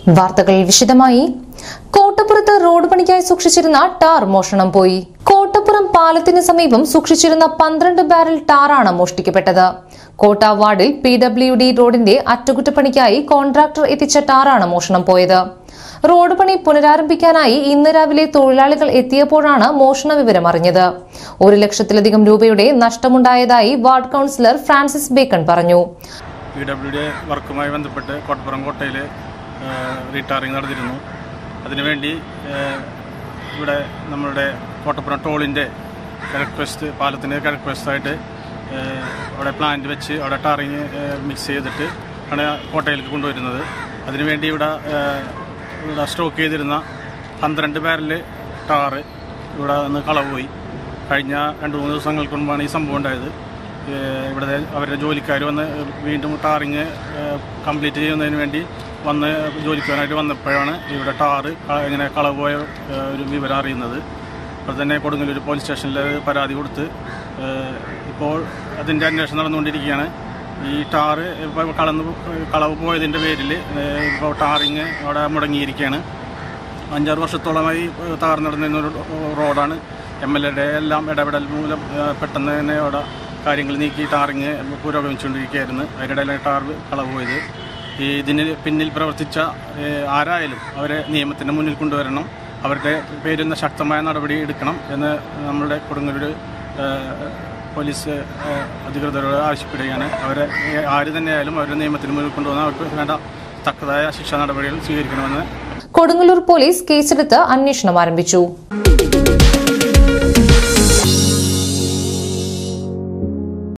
വാർത്തകൾ വിശദമായി കോട്ടപ്പുറത്ത് റോഡ് പണിക്കായി സൂക്ഷിച്ചിരുന്ന ടാർ മോഷണം പോയി കോട്ടപ്പുറം പാലത്തിന് സമീപം സൂക്ഷിച്ചിരുന്ന പന്ത്രണ്ട് ബാരൽ ടാറാണ് മോഷ്ടിക്കപ്പെട്ടത് കോട്ട വാർഡിൽ പി ഡബ്ല്യു ഡി റോഡിന്റെ അറ്റകുറ്റപ്പണിക്കായി കോൺട്രാക്ടർ എത്തിച്ച ടാറാണ് മോഷണം പോയത് റോഡ് പണി പുനരാരംഭിക്കാനായി ഇന്ന് രാവിലെ തൊഴിലാളികൾ എത്തിയപ്പോഴാണ് മോഷണ വിവരം അറിഞ്ഞത് ഒരു ലക്ഷത്തിലധികം രൂപയുടെ നഷ്ടമുണ്ടായതായി വാർഡ് കൌൺസിലർ ഫ്രാൻസിസ് ബേക്കൺ പറഞ്ഞു പി ഡബ്ല്യു ഡി വർക്കുമായി ബന്ധപ്പെട്ട് കോട്ടപ്പുറം കോട്ടയിൽ റീടാറിങ് നടന്നിരുന്നു അതിനുവേണ്ടി ഏഹ്, ഇവിടെ നമ്മളുടെ കോട്ടപ്പുറം ടോളിൻ്റെ കിഴക്ക് വശത്ത് പാലത്തിൻ്റെ കിഴക്ക് വശത്തായിട്ട് ഏഹ്, അവിടെ പ്ലാന്റ് വെച്ച് അവിടെ ടാറിങ് മിക്സ് ചെയ്തിട്ട് ആണ് കോട്ടയിലേക്ക് കൊണ്ടുവരുന്നത് അതിനുവേണ്ടി ഇവിടെ ഏഹ്, ഇവിടെ സ്റ്റോക്ക് ചെയ്തിരുന്ന പന്ത്രണ്ട് ബാരൽ ടാറ് ഇവിടെ നിന്ന് കളവ് പോയി കഴിഞ്ഞ രണ്ട് മൂന്ന് ദിവസങ്ങൾക്ക് മുമ്പാണ് ഈ സംഭവം ഉണ്ടായത് ഏഹ് ഇവിടെ അവരുടെ ജോലിക്കാർ വന്ന് വീണ്ടും ടാറിങ് കംപ്ലീറ്റ് ചെയ്യുന്നതിന് വേണ്ടി വന്ന് ജോലിക്കാരായിട്ട് വന്നപ്പോഴാണ് ഇവിടെ ടാറ് ക- ഇങ്ങനെ കളവ് പോയ ഏഹ് ഒരു വിവരം അറിയുന്നത് അപ്പോൾ തന്നെ കൊടുങ്ങല്ലൂർ പോലീസ് സ്റ്റേഷനിൽ പരാതി കൊടുത്ത് ഏഹ് ഇപ്പോൾ അതിൻ്റെ അന്വേഷണം നടന്നുകൊണ്ടിരിക്കുകയാണ് ഈ ടാറ് ഇപ്പോൾ കളന്ന് കളവ് പോയതിൻ്റെ പേരിൽ ഇപ്പോൾ ടാറിങ് അവിടെ മുടങ്ങിയിരിക്കുകയാണ് അഞ്ചാറ് വർഷത്തോളമായി ഏഹ് തകർന്നു നടന്നിരുന്ന ഒരു റോഡാണ് എം എൽ എയുടെ എല്ലാം ഇടപെടൽ മൂലം ഏഹ് പെട്ടെന്ന് തന്നെ അവിടെ കാര്യങ്ങൾ നീക്കി ടാറിങ് പുരോഗമിച്ചുകൊണ്ടിരിക്കുകയായിരുന്നു അതിനിടയിലാണ് ടാർ കളവ് പോയത് ഈ ഇതിന് പിന്നിൽ പ്രവർത്തിച്ച ഏഹ് ആരായാലും അവരെ നിയമത്തിൻ്റെ മുന്നിൽ കൊണ്ടുവരണം അവരുടെ പേരിൽ നിന്ന് ശക്തമായ നടപടി എടുക്കണം എന്ന് നമ്മളുടെ കൊടുങ്ങല്ലൂർ ഏഹ് പോലീസ് ഏഹ് അധികൃതരോട് ആവശ്യപ്പെടുകയാണ് അവരെ ഏഹ് ആര് തന്നെയായാലും അവരുടെ നിയമത്തിന് മുന്നിൽ കൊണ്ടുവന്ന് അവർക്ക് വേണ്ട തക്കതായ ശിക്ഷാ നടപടികൾ സ്വീകരിക്കണമെന്ന് കൊടുങ്ങല്ലൂർ പോലീസ് കേസെടുത്ത് അന്വേഷണം ആരംഭിച്ചു